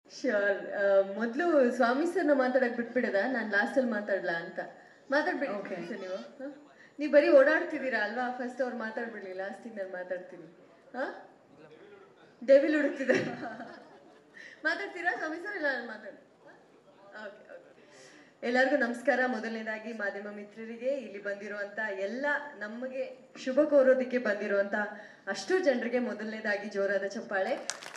Sure ಮೊದಲು ಸ್ವಾಮಿ ಸರ್ನ ಮಾತಾಡಕ್ ಬಿಟ್ಬಿಡದ ನಾನು ಲಾಸ್ಟಲ್ಲಿ ಮಾತಾಡ್ಲಾ ಅಂತ ಮಾತಾಡ್ಬಿಡಿ ಸರ್ ನೀವು ಹ? ನೀವು ಬರೀ ಓಡಾಡ್ತಿದ್ದೀರಾ ಅಲ್ವಾ ಫಸ್ಟ್ ಅವ್ರು ಮಾತಾಡ್ಬಿಡ್ಲಿ ಲಾಸ್ಟಿಗೆ ನಾನು ಮಾತಾಡ್ತೀನಿ ಹಾ ಡೆವಿಲ್ ಹುಡುಕ್ತಿದೆ ಮಾತಾಡ್ತೀರಾ ಸ್ವಾಮಿ ಸರ್ ಇಲ್ಲ ನಾನು ಮಾತಾಡ ಓಕೆ ಓಕೆ ಎಲ್ಲರಿಗೂ ನಮಸ್ಕಾರ ಮೊದಲನೇದಾಗಿ ಮಾಧ್ಯಮ ಮಿತ್ರರಿಗೆ ಇಲ್ಲಿ ಬಂದಿರುವಂತ ಎಲ್ಲ ನಮಗೆ ಶುಭ ಕೋರೋದಕ್ಕೆ ಬಂದಿರುವಂತ ಅಷ್ಟು ಜನರಿಗೆ ಮೊದಲನೇದಾಗಿ ಜೋರಾದ ಚಪ್ಪಾಳೆ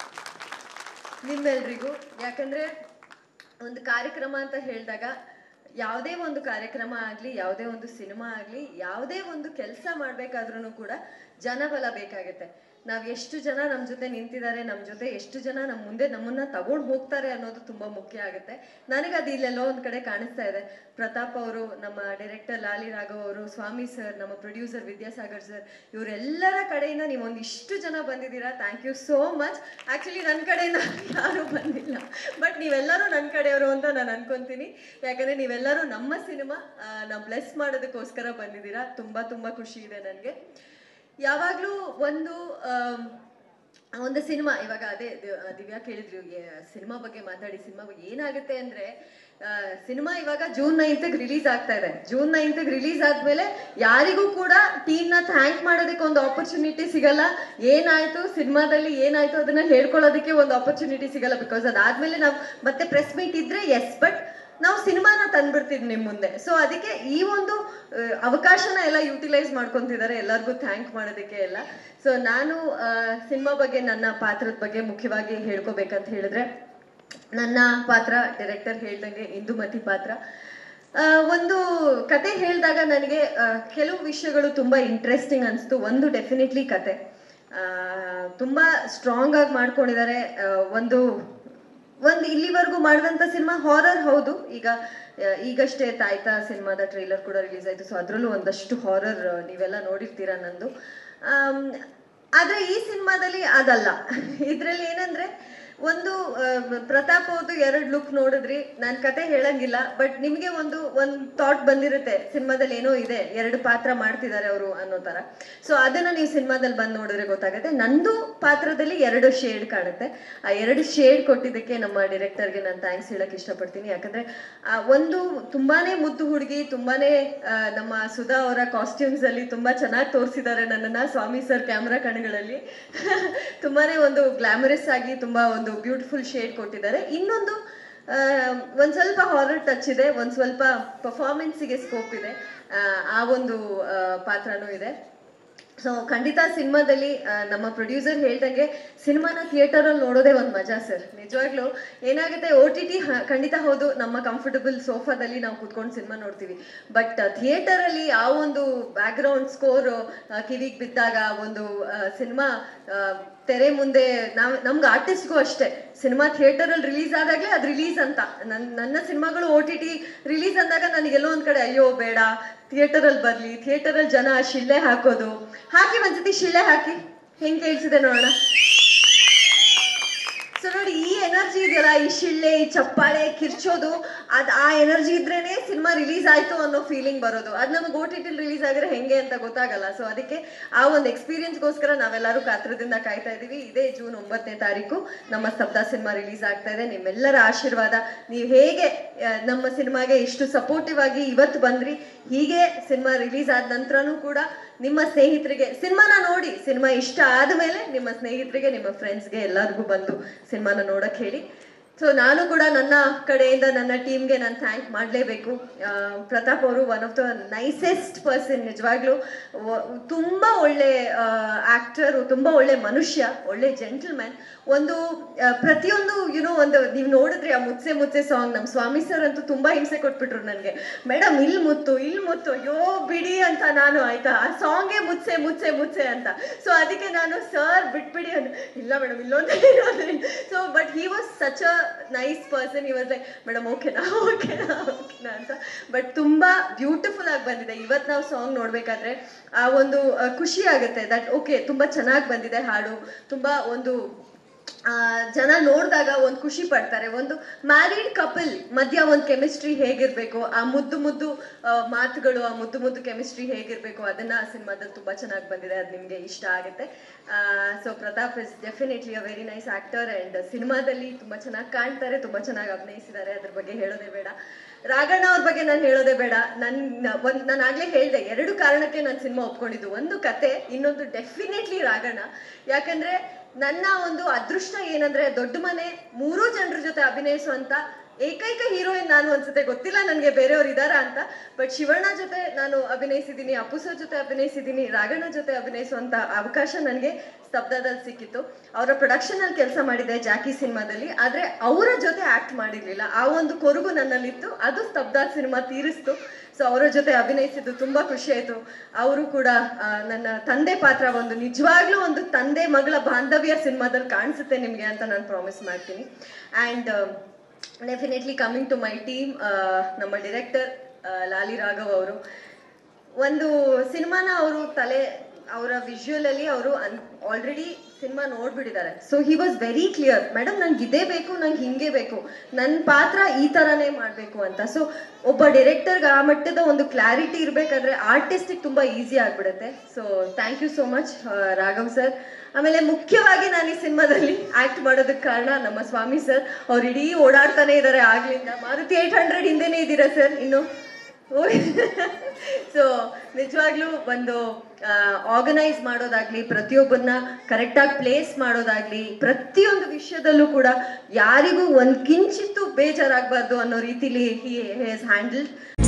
ನಿಮ್ಮೆಲ್ರಿಗೂ ಯಾಕಂದ್ರೆ ಒಂದು ಕಾರ್ಯಕ್ರಮ ಅಂತ ಹೇಳಿದಾಗ ಯಾವುದೇ ಒಂದು ಕಾರ್ಯಕ್ರಮ ಆಗಲಿ ಯಾವುದೇ ಒಂದು ಸಿನಿಮಾ ಆಗಲಿ ಯಾವುದೇ ಒಂದು ಕೆಲಸ ಮಾಡಬೇಕಾದ್ರೂ ಕೂಡ ಜನಬಲ ಬೇಕಾಗುತ್ತೆ ನಾವು ಎಷ್ಟು ಜನ ನಮ್ಮ ಜೊತೆ ನಿಂತಿದ್ದಾರೆ ನಮ್ಮ ಜೊತೆ ಎಷ್ಟು ಜನ ನಮ್ಮ ಮುಂದೆ ನಮ್ಮನ್ನ ತಗೊಂಡು ಹೋಗ್ತಾರೆ ಅನ್ನೋದು ತುಂಬಾ ಮುಖ್ಯ ಆಗುತ್ತೆ ನನಗೆ ಅದು ಇಲ್ಲೆಲ್ಲೋ ಒಂದು ಕಡೆ ಕಾಣಿಸ್ತಾ ಇದೆ ಪ್ರತಾಪ್ ಅವರು ನಮ್ಮ ಡೈರೆಕ್ಟರ್ ಲಾಲಿ ರಾಘವ್ ಅವರು ಸ್ವಾಮಿ ಸರ್ ನಮ್ಮ ಪ್ರೊಡ್ಯೂಸರ್ ವಿದ್ಯಾಸಾಗರ್ ಸರ್ ಇವರೆಲ್ಲರ ಕಡೆಯಿಂದ ನೀವು ಒಂದಿಷ್ಟು ಜನ ಬಂದಿದ್ದೀರಾ thank you so much actually ನನ್ನ ಕಡೆಯಿಂದ ಯಾರೂ ಬಂದಿಲ್ಲ ಬಟ್ ನೀವೆಲ್ಲರೂ ನನ್ನ ಕಡೆಯವರು ಅಂತ ನಾನು ಅನ್ಕೊಂತೀನಿ ಯಾಕಂದರೆ ನೀವೆಲ್ಲರೂ ನಮ್ಮ ಸಿನಿಮಾ ನಾವು ಬ್ಲೆಸ್ ಮಾಡೋದಕ್ಕೋಸ್ಕರ ಬಂದಿದ್ದೀರಾ ತುಂಬ ತುಂಬ ಖುಷಿ ಇದೆ ನನಗೆ ಯಾವಾಗಲೂ ಒಂದು ಆಮ್, ಒಂದು ಸಿನಿಮಾ ಇವಾಗ ಅದೇ ದಿ- ದಿವ್ಯಾ ಕೇಳಿದ್ರು ಸಿನಿಮಾ ಬಗ್ಗೆ ಮಾತಾಡಿ ಸಿನಿಮಾ ಬಗ್ಗೆ ಏನಾಗುತ್ತೆ ಅಂದ್ರೆ ಸಿನಿಮಾ ಇವಾಗ ಜೂನ್ ನೈನ್ತ್ಗೆ ರಿಲೀಸ್ ಆಗ್ತಾ ಇದೆ ಜೂನ್ ನೈನ್ತ್ಗೆ ರಿಲೀಸ್ ಆದ್ಮೇಲೆ ಯಾರಿಗೂ ಕೂಡ ಟೀಮ್ ನ ಥ್ಯಾಂಕ್ ಮಾಡೋದಕ್ಕೆ ಒಂದು ಆಪರ್ಚುನಿಟಿ ಸಿಗಲ್ಲ ಏನಾಯ್ತು ಸಿನಿಮಾದಲ್ಲಿ ಏನಾಯ್ತು ಅದನ್ನ ಹೇಳ್ಕೊಳ್ಳೋದಕ್ಕೆ ಒಂದು ಆಪರ್ಚುನಿಟಿ ಸಿಗಲ್ಲ ಬಿಕಾಸ್ ಅದಾದ್ಮೇಲೆ ನಾವು ಮತ್ತೆ ಪ್ರೆಸ್ ಮೀಟ್ ಇದ್ರೆ ಎಸ್ ಬಟ್ ನಾವು ಸಿನಿಮಾನ ತಂದ್ಬಿಡ್ತೀವಿ ನಿಮ್ಮ ಮುಂದೆ ಸೊ ಅದಕ್ಕೆ ಈ ಒಂದು ಆ, ಅವಕಾಶನ ಎಲ್ಲ ಯುಟಿಲೈಸ್ ಮಾಡ್ಕೊಂತಿದ್ದಾರೆ ಎಲ್ಲರಿಗೂ ಥ್ಯಾಂಕ್ ಮಾಡೋದಕ್ಕೆ ಎಲ್ಲ ಸೊ ನಾನು ಸಿನಿಮಾ ಬಗ್ಗೆ ನನ್ನ ಪಾತ್ರದ ಬಗ್ಗೆ ಮುಖ್ಯವಾಗಿ ಹೇಳ್ಕೊಬೇಕಂತ ಹೇಳಿದ್ರೆ ನನ್ನ ಪಾತ್ರ ಡೈರೆಕ್ಟರ್ ಹೇಳ್ದಂಗೆ ಇಂದುಮತಿ ಪಾತ್ರ ಆ, ಒಂದು ಕತೆ ಹೇಳಿದಾಗ ನನಗೆ ಆ, ಕೆಲವು ವಿಷಯಗಳು ತುಂಬಾ ಇಂಟ್ರೆಸ್ಟಿಂಗ್ ಅನಿಸ್ತು ಒಂದು ಡೆಫಿನೆಟ್ಲಿ ಕತೆ ಆ, ತುಂಬಾ ಸ್ಟ್ರಾಂಗ್ ಆಗಿ ಮಾಡ್ಕೊಂಡಿದ್ದಾರೆ ಆ, ಒಂದು ಒಂದು ಇಲ್ಲಿವರೆಗೂ ಮಾಡಿದಂಥ ಸಿನಿಮಾ ಹಾರರ್ ಹೌದು ಈಗ ಆ, ಈಗಷ್ಟೇ ತಾಯ್ತಾ ಸಿನಿಮಾದ ಟ್ರೈಲರ್ ಕೂಡ ರಿಲೀಸ್ ಆಯ್ತು ಸೊ ಅದರಲ್ಲೂ ಒಂದಷ್ಟು ಹಾರರ್ ನೀವೆಲ್ಲ ನೋಡಿರ್ತೀರಾ ನಂದು ಆಮ್, ಆದ್ರೆ ಈ ಸಿನಿಮಾದಲ್ಲಿ ಅದಲ್ಲ ಇದ್ರಲ್ಲಿ ಏನಂದ್ರೆ ಒಂದು ಆ, ಪ್ರತಾಪ್ ಅವ್ರದ್ದು ಎರಡು ಲುಕ್ ನೋಡಿದ್ರಿ ನಾನು ಕತೆ ಹೇಳಂಗಿಲ್ಲ ಬಟ್ ನಿಮಗೆ ಒಂದು ಒಂದು ಥಾಟ್ ಬಂದಿರುತ್ತೆ ಸಿನಿಮಾದಲ್ಲಿ ಏನೋ ಇದೆ ಎರಡು ಪಾತ್ರ ಮಾಡ್ತಿದ್ದಾರೆ ಅವರು ಅನ್ನೋ ತರ ಸೊ ಅದನ್ನ ನೀವು ಸಿನಿಮಾದಲ್ಲಿ ಬಂದು ನೋಡಿದ್ರೆ ಗೊತ್ತಾಗುತ್ತೆ ನಂದು ಪಾತ್ರದಲ್ಲಿ ಎರಡು ಶೇಡ್ ಕಾಣುತ್ತೆ ಆ ಎರಡು ಶೇಡ್ ಕೊಟ್ಟಿದ್ದಕ್ಕೆ ನಮ್ಮ ಡೈರೆಕ್ಟರ್ಗೆ ನಾನು ಥ್ಯಾಂಕ್ಸ್ ಹೇಳಕ್ ಇಷ್ಟಪಡ್ತೀನಿ ಯಾಕಂದ್ರೆ ಆ ಒಂದು ತುಂಬಾನೇ ಮುದ್ದು ಹುಡುಗಿ ತುಂಬಾನೇ ಆ, ನಮ್ಮ ಸುಧಾ ಅವರ ಕಾಸ್ಟ್ಯೂಮ್ಸ್ ಅಲ್ಲಿ ತುಂಬಾ ಚೆನ್ನಾಗಿ ತೋರಿಸಿದ್ದಾರೆ ನನ್ನನ್ನ ಸ್ವಾಮಿ ಸರ್ ಕ್ಯಾಮ್ರಾ ಕಣ್ಗಳಲ್ಲಿ ತುಂಬಾನೇ ಒಂದು ಗ್ಲಾಮರಸ್ ಆಗಿ ತುಂಬಾ ಒಂದು ಬ್ಯೂಟಿಫುಲ್ ಶೇಡ್ ಕೊಟ್ಟಿದ್ದಾರೆ ಇನ್ನೊಂದು ಆ, ಒಂದ್ ಸ್ವಲ್ಪ ಹಾರರ್ ಟಚ್ ಇದೆ ಒಂದ್ ಸ್ವಲ್ಪ ಪರ್ಫಾರ್ಮೆನ್ಸಿಗೆ ಸ್ಕೋಪ್ ಇದೆ ಆ, ಆ ಒಂದು ಆ, ಪಾತ್ರನೂ ಇದೆ ಸೊ ಖಂಡಿತ ಸಿನಿಮಾದಲ್ಲಿ ಆ, ನಮ್ಮ ಪ್ರೊಡ್ಯೂಸರ್ ಹೇಳ್ದಂಗೆ ಸಿನಿಮಾನ ಥಿಯೇಟರ್ ಅಲ್ಲಿ ನೋಡೋದೇ ಒಂದು ಮಜಾ ಸರ್ ನಿಜವಾಗ್ಲೂ ಏನಾಗುತ್ತೆ ಓ ಟಿ ಟಿ ಖಂಡಿತ ಹೌದು ನಮ್ಮ ಕಂಫರ್ಟಬಲ್ ಸೋಫಾದಲ್ಲಿ ನಾವು ಕುತ್ಕೊಂಡು ಸಿನಿಮಾ ನೋಡ್ತೀವಿ ಬಟ್ ಥಿಯೇಟರ್ ಅಲ್ಲಿ ಆ ಒಂದು ಬ್ಯಾಕ್ ಗ್ರೌಂಡ್ ಸ್ಕೋರ್ ಕಿವಿಗೆ ಬಿದ್ದಾಗ ಒಂದು ಸಿನಿಮಾ ತೆರೆ ಮುಂದೆ ನಾವ್ ನಮ್ಗೆ ಆರ್ಟಿಸ್ಟ್ಗೂ ಅಷ್ಟೇ ಸಿನಿಮಾ ಥಿಯೇಟರ್ ಅಲ್ಲಿ ರಿಲೀಸ್ ಆದಾಗಲೇ ಅದು ರಿಲೀಸ್ ಅಂತ ನನ್ನ ನನ್ನ ಸಿನಿಮಾಗಳು ಓ ಟಿ ಟಿ ರಿಲೀಸ್ ಅಂದಾಗ ನನಗೆಲ್ಲೋ ಒಂದ್ ಕಡೆ ಅಯ್ಯೋ ಬೇಡ ಥಿಯೇಟರ್ ಅಲ್ಲಿ ಬರ್ಲಿ ಥಿಯೇಟರ್ ಅಲ್ಲಿ ಜನ ಶಿಳ್ಳೆ ಹಾಕೋದು ಹಾಕಿ ಒಂದ್ಸತಿ ಶಿಳ್ಳೆ ಹಾಕಿ ಹೆಂಗ್ ಕೇಳಿಸಿದೆ ನೋಡೋಣ ಸೊ ನೋಡಿ ಈ ಎನರ್ಜಿ ಇದೆಯಲ್ಲ ಈ ಶಿಳ್ಳೆ ಈ ಚಪ್ಪಾಳೆ ಕಿರ್ಚೋದು ಅದ್ ಆ ಎನರ್ಜಿ ಇದ್ರೇನೆ ಸಿನಿಮಾ ರಿಲೀಸ್ ಆಯ್ತು ಅನ್ನೋ ಫೀಲಿಂಗ್ ಬರೋದು ಅದ್ ನಮಗೆ ಓ ಟಿ ಟಿ ರಿಲೀಸ್ ಆಗಿದ್ರೆ ಹೆಂಗೆ ಅಂತ ಗೊತ್ತಾಗಲ್ಲ ಸೊ ಅದಕ್ಕೆ ಆ ಒಂದು ಎಕ್ಸ್ಪೀರಿಯನ್ಸ್ಗೋಸ್ಕರ ನಾವೆಲ್ಲರೂ ಕಾತ್ರದಿಂದ ಕಾಯ್ತಾ ಇದೀವಿ ಇದೇ ಜೂನ್ ಒಂಬತ್ತನೇ ತಾರೀಕು ನಮ್ಮ ಸ್ತಬ್ಧ ಸಿನಿಮಾ ರಿಲೀಸ್ ಆಗ್ತಾ ಇದೆ ನಿಮ್ಮೆಲ್ಲರ ಆಶೀರ್ವಾದ ನೀವು ಹೇಗೆ ಆ, ನಮ್ಮ ಸಿನಿಮಾಗೆ ಇಷ್ಟು ಸಪೋರ್ಟಿವ್ ಆಗಿ ಇವತ್ತು ಬಂದ್ರಿ ಹೀಗೆ ಸಿನಿಮಾ ರಿಲೀಸ್ ಆದ ನಂತರನೂ ಕೂಡ ನಿಮ್ಮ ಸ್ನೇಹಿತರಿಗೆ ಸಿನಿಮಾನ ನೋಡಿ ಸಿನಿಮಾ ಇಷ್ಟ ಆದಮೇಲೆ ನಿಮ್ಮ ಸ್ನೇಹಿತರಿಗೆ ನಿಮ್ಮ ಫ್ರೆಂಡ್ಸ್ಗೆ ಎಲ್ಲರಿಗೂ ಬಂದು ಸಿನಿಮಾನ ನೋಡಕ್ ಹೇಳಿ ಸೊ ನಾನು ಕೂಡ ನನ್ನ ಕಡೆಯಿಂದ ನನ್ನ ಟೀಮ್ಗೆ ನಾನು ಥ್ಯಾಂಕ್ ಮಾಡಲೇಬೇಕು ಪ್ರತಾಪ್ ಅವರು one of the nicest person ನಿಜವಾಗ್ಲೂ ವ- ತುಂಬಾ ಒಳ್ಳೆ ಆಕ್ಟರ್ ತುಂಬಾ ಒಳ್ಳೆ ಮನುಷ್ಯ ಒಳ್ಳೆ ಜೆಂಟಲ್ಮ್ಯಾನ್ ಒಂದು ಆ, ಪ್ರತಿಯೊಂದು ಯುನೋ ಒಂದು ನೀವು ನೋಡಿದ್ರಿ ಆ ಮುಚ್ಚೆ ಮುಚ್ಚೆ ಸಾಂಗ್ ನಮ್ಮ ಸ್ವಾಮಿ ಸರ್ ಅಂತೂ ತುಂಬಾ ಹಿಂಸೆ ಕೊಟ್ಬಿಟ್ರು ನನಗೆ ಮೇಡಮ್ ಇಲ್ಲಿ ಮುತ್ತು ಇಲ್ಲಿ ಮುತ್ತು ಅಯ್ಯೋ ಬಿಡಿ ಅಂತ ನಾನು ಆಯ್ತಾ ಆ ಸಾಂಗೇ ಮುಚ್ಚೆ ಮುಚ್ಚೆ ಮುಚ್ಚೆ ಅಂತ ಸೊ ಅದಕ್ಕೆ ನಾನು ಸರ್ ಬಿಟ್ಬಿಡಿ ಅಂತ ಇಲ್ಲ ಮೇಡಮ್ ಇಲ್ಲೊಂದು so but he was such a nice person he was like madam ಓಕೆನಾ ಓಕೆನಾ ಓಕೆನಾ ಅಂತ ಬಟ್ ತುಂಬಾ ಬ್ಯೂಟಿಫುಲ್ ಆಗಿ ಬಂದಿದೆ ಇವತ್ತು ನಾವು ಸಾಂಗ್ ನೋಡ್ಬೇಕಾದ್ರೆ ಆ ಒಂದು ಆ, ಖುಷಿ ಆಗುತ್ತೆ ದಟ್ ಓಕೆ ತುಂಬಾ ಚೆನ್ನಾಗಿ ಬಂದಿದೆ ಹಾಡು ತುಂಬಾ ಒಂದು ಆ, ಜನ ನೋಡಿದಾಗ ಒಂದು ಖುಷಿ ಪಡ್ತಾರೆ ಒಂದು ಮ್ಯಾರಿಡ್ ಕಪಲ್ ಮಧ್ಯ ಒಂದು ಕೆಮಿಸ್ಟ್ರಿ ಹೇಗಿರ್ಬೇಕು ಆ ಮುದ್ದು ಮುದ್ದು ಆ, ಮಾತುಗಳು ಆ ಮುದ್ದು ಮುದ್ದು ಕೆಮಿಸ್ಟ್ರಿ ಹೇಗಿರ್ಬೇಕು ಅದನ್ನ ಆ ಸಿನಿಮಾದಲ್ಲಿ ತುಂಬಾ ಚೆನ್ನಾಗಿ ಬಂದಿದೆ ಅದು ನಿಮ್ಗೆ ಇಷ್ಟ ಆಗುತ್ತೆ so Prathap is definitely a very nice actor and ಸಿನಿಮಾದಲ್ಲಿ ತುಂಬಾ ಚೆನ್ನಾಗಿ ಕಾಣ್ತಾರೆ ತುಂಬಾ ಚೆನ್ನಾಗಿ ಅಭಿನಯಿಸಿದ್ದಾರೆ ಅದ್ರ ಬಗ್ಗೆ ಹೇಳೋದೇ ಬೇಡ ರಾಘಣ್ಣ ಅವ್ರ ಬಗ್ಗೆ ನಾನು ಹೇಳೋದೇ ಬೇಡ ನನ್ನ ಒಂದ್ ನಾನು ಆಗ್ಲೇ ಹೇಳ್ದೆ ಎರಡು ಕಾರಣಕ್ಕೆ ನಾನು ಸಿನಿಮಾ ಒಪ್ಕೊಂಡಿದ್ದು ಒಂದು ಕತೆ ಇನ್ನೊಂದು ಡೆಫಿನೆಟ್ಲಿ ರಾಘಣ್ಣ ಯಾಕಂದ್ರೆ ನನ್ನ ಒಂದು ಅದೃಷ್ಟ ಏನಂದ್ರೆ ದೊಡ್ಡ ಮನೆ ಮೂರೂ ಜನರ ಜೊತೆ ಅಭಿನಯಿಸುವಂತ ಏಕೈಕ ಹೀರೋಯಿನ್ ನಾನು ಅನ್ಸುತ್ತೆ ಗೊತ್ತಿಲ್ಲ ನನಗೆ ಬೇರೆಯವ್ರು ಇದಾರ ಅಂತ ಬಟ್ ಶಿವಣ್ಣ ಜೊತೆ ನಾನು ಅಭಿನಯಿಸಿದ್ದೀನಿ ಅಪ್ಪು ಸರ್ ಜೊತೆ ಅಭಿನಯಿಸಿದ್ದೀನಿ ರಾಘಣ್ಣ ಜೊತೆ ಅಭಿನಯಿಸುವಂತ ಅವಕಾಶ ನನಗೆ ಸ್ತಬ್ಧದಲ್ಲಿ ಸಿಕ್ಕಿತ್ತು ಅವರ ಪ್ರೊಡಕ್ಷನ್ ಅಲ್ಲಿ ಕೆಲಸ ಮಾಡಿದೆ ಜಾಕಿ ಸಿನಿಮಾದಲ್ಲಿ ಆದ್ರೆ ಅವರ ಜೊತೆ ಆಕ್ಟ್ ಮಾಡಿರ್ಲಿಲ್ಲ ಆ ಒಂದು ಕೊರಗು ನನ್ನಲ್ಲಿತ್ತು ಅದು ಸ್ತಬ್ಧ ಸಿನಿಮಾ ತೀರಿಸ್ತು ಸೊ ಅವರ ಜೊತೆ ಅಭಿನಯಿಸಿದ್ದು ತುಂಬಾ ಖುಷಿ ಆಯ್ತು ಅವರು ಕೂಡ ಆ, ನನ್ನ ತಂದೆ ಪಾತ್ರ ಒಂದು ನಿಜವಾಗ್ಲೂ ಒಂದು ತಂದೆ ಮಗಳ ಬಾಂಧವ್ಯ ಸಿನಿಮಾದಲ್ಲಿ ಕಾಣಿಸುತ್ತೆ ನಿಮಗೆ ಅಂತ ನಾನು ಪ್ರಾಮಿಸ್ ಮಾಡ್ತೀನಿ and definitely coming to my team ನಮ್ಮ ಡಿರೆಕ್ಟರ್ ಲಾಲಿ ರಾಘವ್ ಅವರು ಒಂದು ಸಿನಿಮಾನ ಅವರು ತಲೆ ಅವರ ವಿಜುವಲ್ ಅಲ್ಲಿ ಅವರು ಆಲ್ರೆಡಿ ಸಿನಿಮಾ ನೋಡ್ಬಿಟ್ಟಿದ್ದಾರೆ so he was very clear madam ನಂಗೆ ಇದೇ ಬೇಕು ನಂಗೆ ಹಿಂಗೆ ಬೇಕು ನನ್ನ ಪಾತ್ರ ಈ ತರನೇ ಮಾಡಬೇಕು ಅಂತ ಸೊ ಒಬ್ಬ ಡೈರೆಕ್ಟರ್ಗೆ ಆ ಮಟ್ಟದ ಒಂದು ಕ್ಲಾರಿಟಿ ಇರಬೇಕಾದ್ರೆ ಆರ್ಟಿಸ್ಟಿಗೆ ತುಂಬಾ ಈಸಿ ಆಗ್ಬಿಡುತ್ತೆ so thank you so much Raghav sir ಆಮೇಲೆ ಮುಖ್ಯವಾಗಿ ನಾನು ಈ ಸಿನಿಮಾದಲ್ಲಿ ಆಕ್ಟ್ ಮಾಡೋದಕ್ಕೆ ಕಾರಣ ನಮ್ಮ ಸ್ವಾಮಿ ಸರ್ ಅವ್ರು ಇಡೀ ಓಡಾಡ್ತಾನೆ ಇದ್ದಾರೆ ಆಗ್ಲಿಂದ ಮಾರುತಿ ಏಟ್ ಹಂಡ್ರೆಡ್ ಹಿಂದೆನೇ ಇದ್ದೀರಾ ಸರ್ ಇನ್ನು ಸೊ ನಿಜವಾಗ್ಲೂ ಒಂದು ಆರ್ಗನೈಸ್ ಮಾಡೋದಾಗ್ಲಿ ಪ್ರತಿಯೊಬ್ಬರನ್ನ ಕರೆಕ್ಟಾಗಿ ಪ್ಲೇಸ್ ಮಾಡೋದಾಗ್ಲಿ ಪ್ರತಿಯೊಂದು ವಿಷಯದಲ್ಲೂ ಕೂಡ ಯಾರಿಗೂ ಒಂದ್ ಕಿಂಚಿತ್ತು ಬೇಜಾರಾಗಬಾರ್ದು ಅನ್ನೋ ರೀತಿಲಿ ಹಿ ಹ್ಯಾಸ್ ಹ್ಯಾಂಡಲ್ಡ್